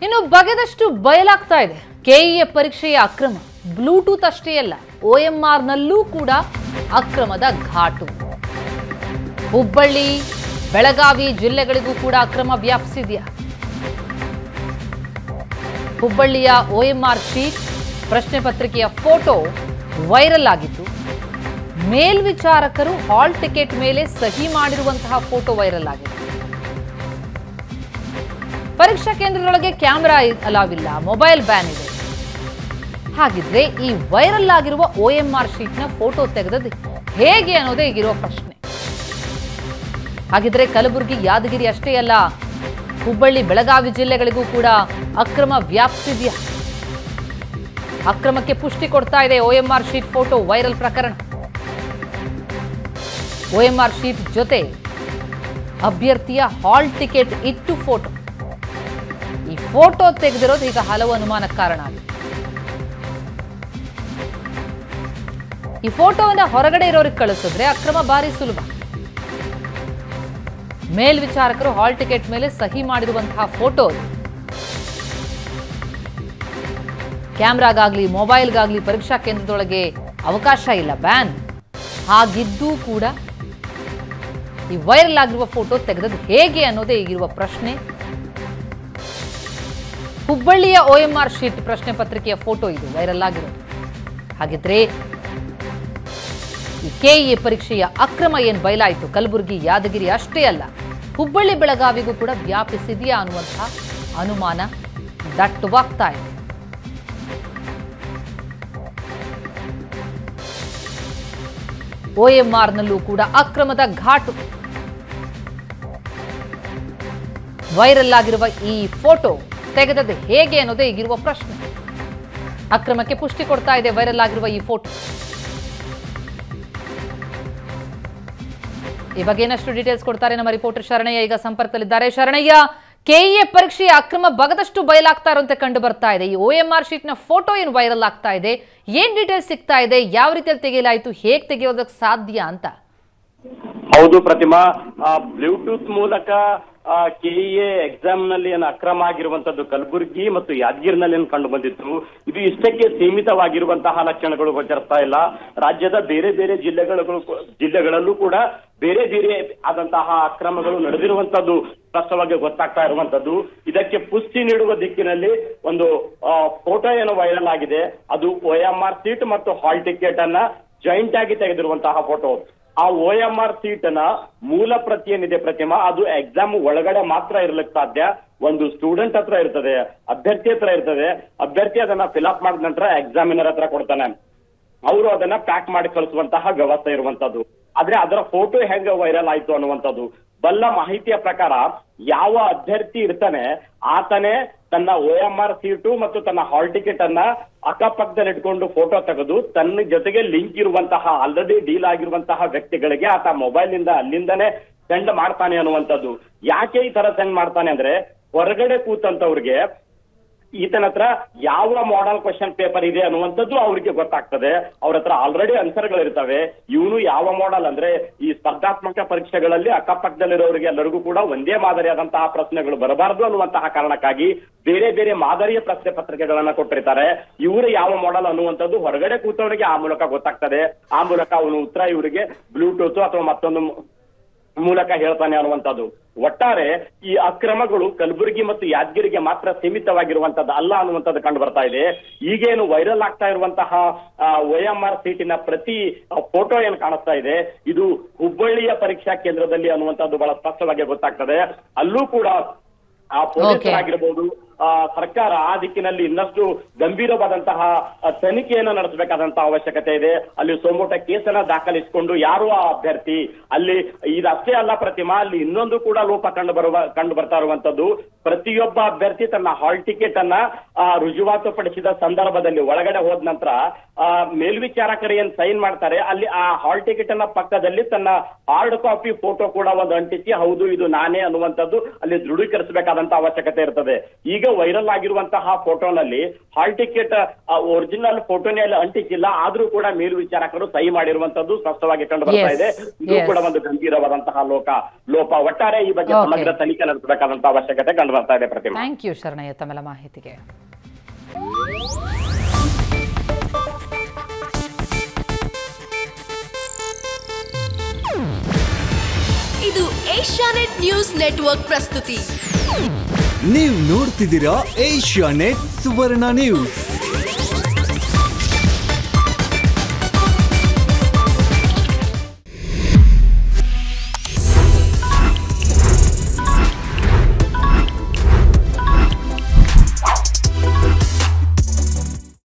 ಇನ್ನು ಬಗೆದಷ್ಟು ಬಯಲಾಗ್ತಾ ಇದೆ ಕೆಇಎ ಪರೀಕ್ಷೆಯ ಅಕ್ರಮ ಬ್ಲೂಟೂತ್ ಅಷ್ಟೇ ಅಲ್ಲ OMR ನಲ್ಲೂ ಕೂಡ ಅಕ್ರಮದ ಘಾಟು ಹುಬ್ಬಳ್ಳಿ ಬೆಳಗಾವಿ ಜಿಲ್ಲೆಗಳಿಗೂ ಕೂಡ ಅಕ್ರಮ ವ್ಯಾಪಿಸಿದೆಯಾ ಹುಬ್ಬಳ್ಳಿಯ ಓಎಂಆರ್ ಶೀಟ್ ಪ್ರಶ್ನೆ ಪತ್ರಿಕೆಯ ಫೋಟೋ ವೈರಲ್ ಆಗಿತ್ತು ಮೇಲ್ವಿಚಾರಕರು ಹಾಲ್ ಟಿಕೆಟ್ ಮೇಲೆ ಸಹಿ ಮಾಡಿರುವಂತಹ ಫೋಟೋ ವೈರಲ್ ಆಗಿದೆ ಪರೀಕ್ಷಾ ಕೇಂದ್ರದೊಳಗೆ ಕ್ಯಾಮೆರಾ ಅಲಾವ್ ಇಲ್ಲ ಮೊಬೈಲ್ ಬ್ಯಾನ್ ಇದೆ ಹಾಗಿದ್ರೆ ಈ ವೈರಲ್ ಆಗಿರುವ ಓಎಂಆರ್ ಶೀಟ್ನ ಫೋಟೋ ತೆಗೆದದ್ದು ಹೇಗೆ ಅನ್ನೋದೇ ಈಗಿರುವ ಪ್ರಶ್ನೆ ಹಾಗಿದ್ರೆ ಕಲಬುರಗಿ ಯಾದಗಿರಿ ಅಷ್ಟೇ ಅಲ್ಲ ಹುಬ್ಬಳ್ಳಿ ಬೆಳಗಾವಿ ಜಿಲ್ಲೆಗಳಿಗೂ ಕೂಡ ಅಕ್ರಮ ವ್ಯಾಪಿಸಿದೆಯಾ ಅಕ್ರಮಕ್ಕೆ ಪುಷ್ಟಿ ಕೊಡ್ತಾ ಇದೆ ಓಎಂಆರ್ ಶೀಟ್ ಫೋಟೋ ವೈರಲ್ ಪ್ರಕರಣ ಓಎಂಆರ್ ಶೀಟ್ ಜೊತೆ ಅಭ್ಯರ್ಥಿಯ ಹಾಲ್ ಟಿಕೆಟ್ ಇಟ್ಟು ಫೋಟೋ ಈ ಫೋಟೋ ತೆಗೆದಿರೋದು ಈಗ ಹಲವು ಅನುಮಾನಕ್ಕೆ ಕಾರಣ ಆಗಿದೆ ಈ ಫೋಟೋವನ್ನ ಹೊರಗಡೆ ಇರೋರಿಗೆ ಕಳಿಸಿದ್ರೆ ಅಕ್ರಮ ಬಾರಿ ಸುಲಭ ಮೇಲ್ವಿಚಾರಕರು ಹಾಲ್ ಟಿಕೆಟ್ ಮೇಲೆ ಸಹಿ ಮಾಡಿರುವಂತಹ ಫೋಟೋ ಅದು. ಕ್ಯಾಮ್ರಾಗಾಗ್ಲಿ ಮೊಬೈಲ್ಗಾಗ್ಲಿ ಪರೀಕ್ಷಾ ಕೇಂದ್ರದೊಳಗೆ ಅವಕಾಶ ಇಲ್ಲ ಬ್ಯಾನ್ ಹಾಗಿದ್ದೂ ಕೂಡ ಈ ವೈರಲ್ ಆಗಿರುವ ಫೋಟೋ ತೆಗೆದದ್ದು ಹೇಗೆ ಅನ್ನೋದೇ ಈಗಿರುವ ಪ್ರಶ್ನೆ ಹುಬ್ಬಳ್ಳಿಯ ಓಎಂಆರ್ ಶೀಟ್ ಪ್ರಶ್ನೆ ಪತ್ರಿಕೆಯ ಫೋಟೋ ಇದು ವೈರಲ್ ಆಗಿರೋದು ಹಾಗಿದ್ರೆ ಈ ಕೆಇಎ ಪರೀಕ್ಷೆಯ ಅಕ್ರಮ ಏನ್ ಬಯಲಾಯಿತು ಕಲಬುರಗಿ ಯಾದಗಿರಿ ಅಷ್ಟೇ ಅಲ್ಲ ಹುಬ್ಬಳ್ಳಿ ಬೆಳಗಾವಿಗೂ ಕೂಡ ವ್ಯಾಪಿಸಿದೆಯಾ ಅನ್ನುವಂತಹ ಅನುಮಾನ ದಟ್ಟವಾಗ್ತಾ ಇದೆ ಓಎಂಆರ್ನಲ್ಲೂ ಕೂಡ ಅಕ್ರಮದ ಘಾಟು ವೈರಲ್ ಆಗಿರುವ ಈ ಫೋಟೋ ತೆಗೆದದ್ದು ಹೇಗೆ ಅನ್ನೋದೇ ಈಗಿರುವ ಪ್ರಶ್ನೆ ಅಕ್ರಮಕ್ಕೆ ಪುಷ್ಟಿ ಕೊಡ್ತಾ ಇದೆ ವೈರಲ್ ಆಗಿರುವ ಈ ಫೋಟೋ ಈ ಬಗ್ಗೆ ಏನಷ್ಟು ಡೀಟೇಲ್ಸ್ ಕೊಡ್ತಾರೆ ನಮ್ಮ ರಿಪೋರ್ಟರ್ ಶರಣಯ್ಯ ಈಗ ಸಂಪರ್ಕದಲ್ಲಿದ್ದಾರೆ ಶರಣಯ್ಯ ಕೆಇಎ ಪರೀಕ್ಷೆಯ ಅಕ್ರಮ ಬಗದಷ್ಟು ಬಯಲಾಗ್ತಾ ಇರುವಂತೆ ಕಂಡು ಬರ್ತಾ ಇದೆ ಈ ಓಎಂಆರ್ ಶೀಟ್ ನ ಫೋಟೋ ಏನು ವೈರಲ್ ಆಗ್ತಾ ಇದೆ ಏನ್ ಡೀಟೇಲ್ಸ್ ಸಿಗ್ತಾ ಇದೆ ಯಾವ ರೀತಿಯಲ್ಲಿ ತೆಗೆಯಲಾಯಿತು ಹೇಗೆ ತೆಗೆಯೋದಕ್ಕೆ ಸಾಧ್ಯ ಅಂತ ಹೌದು ಪ್ರತಿಮಾ ಬ್ಲೂಟೂತ್ ಮೂಲಕ ಕೆಇಎ ಎಕ್ಸಾಮ್ ನಲ್ಲಿ ಏನು ಅಕ್ರಮ ಆಗಿರುವಂತದ್ದು ಕಲಬುರಗಿ ಮತ್ತು ಯಾದಗಿರಿನಲ್ಲಿ ಏನು ಕಂಡು ಬಂದಿತ್ತು ಇದು ಇಷ್ಟಕ್ಕೆ ಸೀಮಿತವಾಗಿರುವಂತಹ ಲಕ್ಷಣಗಳು ಗೋಚರಿಸ್ತಾ ಇಲ್ಲ ರಾಜ್ಯದ ಬೇರೆ ಬೇರೆ ಜಿಲ್ಲೆಗಳು ಜಿಲ್ಲೆಗಳಲ್ಲೂ ಕೂಡ ಬೇರೆ ಬೇರೆ ಆದಂತಹ ಅಕ್ರಮಗಳು ನಡೆದಿರುವಂತದ್ದು ಸ್ಪಷ್ಟವಾಗಿ ಗೊತ್ತಾಗ್ತಾ ಇರುವಂತದ್ದು ಇದಕ್ಕೆ ಪುಷ್ಟಿ ನೀಡುವ ದಿಕ್ಕಿನಲ್ಲಿ ಒಂದು ಫೋಟೋ ಏನು ವೈರಲ್ ಆಗಿದೆ ಅದು ಓಎಂಆರ್ ಸೀಟ್ ಮತ್ತು ಹಾಲ್ ಟಿಕೆಟ್ ಅನ್ನ ಜಾಯಿಂಟ್ ಆಗಿ ತೆಗೆದಿರುವಂತಹ ಫೋಟೋ ಆ ಓ ಎಂ ಆರ್ ಸೀಟ್ ನ ಮೂಲ ಪ್ರತಿ ಏನಿದೆ ಪ್ರತಿಮಾ ಅದು ಎಕ್ಸಾಮ್ ಒಳಗಡೆ ಮಾತ್ರ ಇರ್ಲಿಕ್ಕೆ ಸಾಧ್ಯ ಒಂದು ಸ್ಟೂಡೆಂಟ್ ಹತ್ರ ಇರ್ತದೆ ಅಭ್ಯರ್ಥಿ ಹತ್ರ ಇರ್ತದೆ ಅಭ್ಯರ್ಥಿ ಅದನ್ನ ಫಿಲ್ಅಪ್ ಮಾಡಿದ ನಂತರ ಎಕ್ಸಾಮಿನರ್ ಹತ್ರ ಕೊಡ್ತಾನೆ ಅವರು ಅದನ್ನ ಪ್ಯಾಕ್ ಮಾಡಿ ಕಳಿಸುವಂತಹ ವ್ಯವಸ್ಥೆ ಇರುವಂತದ್ದು ಆದ್ರೆ ಅದರ ಫೋಟೋ ಹೆಂಗ ವೈರಲ್ ಆಯ್ತು ಅನ್ನುವಂಥದ್ದು ಬಲ್ಲ ಮಾಹಿತಿಯ ಪ್ರಕಾರ ಯಾವ ಅಭ್ಯರ್ಥಿ ಇರ್ತಾನೆ ಆತನೇ ತನ್ನ ಓ ಎಂ ಆರ್ ಸೀಟು ಮತ್ತು ತನ್ನ ಹಾಲ್ ಟಿಕೆಟ್ ಅನ್ನ ಅಕ್ಕಪಕ್ಕದಲ್ಲಿ ಇಟ್ಕೊಂಡು ಫೋಟೋ ತೆಗೆದು ತನ್ನ ಜೊತೆಗೆ ಲಿಂಕ್ ಇರುವಂತಹ ಆಲ್ರೆಡಿ ಡೀಲ್ ಆಗಿರುವಂತಹ ವ್ಯಕ್ತಿಗಳಿಗೆ ಆತ ಮೊಬೈಲ್ ನಿಂದ ಅಲ್ಲಿಂದನೇ ಸೆಂಡ್ ಮಾಡ್ತಾನೆ ಅನ್ನುವಂಥದ್ದು ಯಾಕೆ ಈ ತರ ಸೆಂಡ್ ಮಾಡ್ತಾನೆ ಅಂದ್ರೆ ಹೊರಗಡೆ ಕೂತಂತವ್ರಿಗೆ ಈತನ ಹತ್ರ ಯಾವ ಮಾಡೆಲ್ ಕ್ವಶನ್ ಪೇಪರ್ ಇದೆ ಅನ್ನುವಂಥದ್ದು ಅವ್ರಿಗೆ ಗೊತ್ತಾಗ್ತದೆ ಅವ್ರ ಹತ್ರ ಆಲ್ರೆಡಿ ಇರ್ತವೆ ಇವನು ಯಾವ ಮಾಡೆಲ್ ಅಂದ್ರೆ ಈ ಸ್ಪರ್ಧಾತ್ಮಕ ಪರೀಕ್ಷೆಗಳಲ್ಲಿ ಅಕ್ಕಪಕ್ಕದಲ್ಲಿರೋರಿಗೆ ಎಲ್ಲರಿಗೂ ಕೂಡ ಒಂದೇ ಮಾದರಿಯಾದಂತಹ ಪ್ರಶ್ನೆಗಳು ಬರಬಾರದು ಅನ್ನುವಂತಹ ಕಾರಣಕ್ಕಾಗಿ ಬೇರೆ ಬೇರೆ ಮಾದರಿಯ ಪ್ರಶ್ನೆ ಪತ್ರಿಕೆಗಳನ್ನ ಕೊಟ್ಟಿರ್ತಾರೆ ಇವರು ಯಾವ ಮಾಡೆಲ್ ಅನ್ನುವಂಥದ್ದು ಹೊರಗಡೆ ಕೂತವರಿಗೆ ಆ ಮೂಲಕ ಗೊತ್ತಾಗ್ತದೆ ಆ ಮೂಲಕ ಅವನು ಉತ್ತರ ಇವರಿಗೆ ಬ್ಲೂಟೂತ್ ಅಥವಾ ಮತ್ತೊಂದು ಮೂಲಕ ಹೇಳ್ತಾನೆ ಅನ್ನುವಂಥದ್ದು ಒಟ್ಟಾರೆ ಈ ಅಕ್ರಮಗಳು ಕಲಬುರಗಿ ಮತ್ತು ಯಾದಗಿರಿಗೆ ಮಾತ್ರ ಸೀಮಿತವಾಗಿರುವಂತದ್ದು ಅಲ್ಲ ಅನ್ನುವಂಥದ್ದು ಕಂಡು ಬರ್ತಾ ಇದೆ ಈಗೇನು ವೈರಲ್ ಆಗ್ತಾ ಇರುವಂತಹ ಒ ಎಂ ಆರ್ ಸೀಟಿನ ಪ್ರತಿ ಫೋಟೋ ಏನು ಕಾಣಿಸ್ತಾ ಇದೆ ಇದು ಹುಬ್ಬಳ್ಳಿಯ ಪರೀಕ್ಷಾ ಕೇಂದ್ರದಲ್ಲಿ ಅನ್ನುವಂಥದ್ದು ಬಹಳ ಸ್ಪಷ್ಟವಾಗಿ ಗೊತ್ತಾಗ್ತದೆ ಅಲ್ಲೂ ಕೂಡ ಆ ಪೊಲೀಸರಾಗಿರ್ಬೋದು ಆ ಸರ್ಕಾರ ಆ ದಿಕ್ಕಿನಲ್ಲಿ ಇನ್ನಷ್ಟು ಗಂಭೀರವಾದಂತಹ ತನಿಖೆಯನ್ನು ನಡೆಸಬೇಕಾದಂತಹ ಅವಶ್ಯಕತೆ ಇದೆ ಅಲ್ಲಿ ಸೋಮೋಟ ಕೇಸನ್ನ ದಾಖಲಿಸಿಕೊಂಡು ಯಾರು ಆ ಅಭ್ಯರ್ಥಿ ಅಲ್ಲಿ ಇದಷ್ಟೇ ಅಲ್ಲ ಪ್ರತಿಮಾ ಅಲ್ಲಿ ಇನ್ನೊಂದು ಕೂಡ ಲೋಪ ಕಂಡು ಬರುವ ಕಂಡು ಬರ್ತಾ ಇರುವಂತದ್ದು ಪ್ರತಿಯೊಬ್ಬ ಅಭ್ಯರ್ಥಿ ತನ್ನ ಹಾಲ್ ಟಿಕೆಟ್ ಅನ್ನ ರುಜುವಾತು ಪಡಿಸಿದ ಸಂದರ್ಭದಲ್ಲಿ ಒಳಗಡೆ ಹೋದ ನಂತರ ಆ ಮೇಲ್ವಿಚಾರಕರು ಏನ್ ಸೈನ್ ಮಾಡ್ತಾರೆ ಅಲ್ಲಿ ಆ ಹಾಲ್ ಟಿಕೆಟ್ ಅನ್ನ ಪಕ್ಕದಲ್ಲಿ ತನ್ನ ಹಾರ್ಡ್ ಕಾಪಿ ಫೋಟೋ ಕೂಡ ಒಂದು ಅಂಟಿಸಿ ಹೌದು ಇದು ನಾನೇ ಅನ್ನುವಂಥದ್ದು ಅಲ್ಲಿ ದೃಢೀಕರಿಸಬೇಕಾದಂತ ಅವಶ್ಯಕತೆ ಇರ್ತದೆ ಈಗ ವೈರಲ್ ಆಗಿರುವಂತಹ ಫೋಟೋನಲ್ಲಿ ಹಾಲ್ ಟಿಕೆಟ್ ಒರಿಜಿನಲ್ ಫೋಟೋನೇ ಅಲ್ಲಿ ಅಂಟಿಸಿಲ್ಲ ಆದ್ರೂ ಕೂಡ ಮೇಲ್ವಿಚಾರಕರು ಸಹಿ ಮಾಡಿರುವಂತದ್ದು ಸ್ಪಷ್ಟವಾಗಿ ಕಂಡು ಬರ್ತಾ ಇದೆ ಇದು ಕೂಡ ಒಂದು ಗಂಭೀರವಾದಂತಹ ಲೋಕ ಲೋಪ ಒಟ್ಟಾರೆ ಈ ಬಗ್ಗೆ ಸಮಗ್ರ ತನಿಖೆ ನಡೆಸಬೇಕಾದಂತಹ ಅವಶ್ಯಕತೆ ಕಂಡು ಕಂಡು ಬರ್ತಾ ಇದೆ ಪ್ರತಿಮಾ ಥ್ಯಾಂಕ್ ಯು ಶರಣಯ್ಯ ತಮ್ಮೆಲ್ಲ ಮಾಹಿತಿಗೆ ಇದು ಏಷ್ಯಾನೆಟ್ ನ್ಯೂಸ್ ನೆಟ್ವರ್ಕ್ ಪ್ರಸ್ತುತಿ ನೀವು ನೋಡ್ತಿದ್ದೀರಾ ಏಷ್ಯಾ ನೆಟ್ ಸುವರ್ಣ ನ್ಯೂಸ್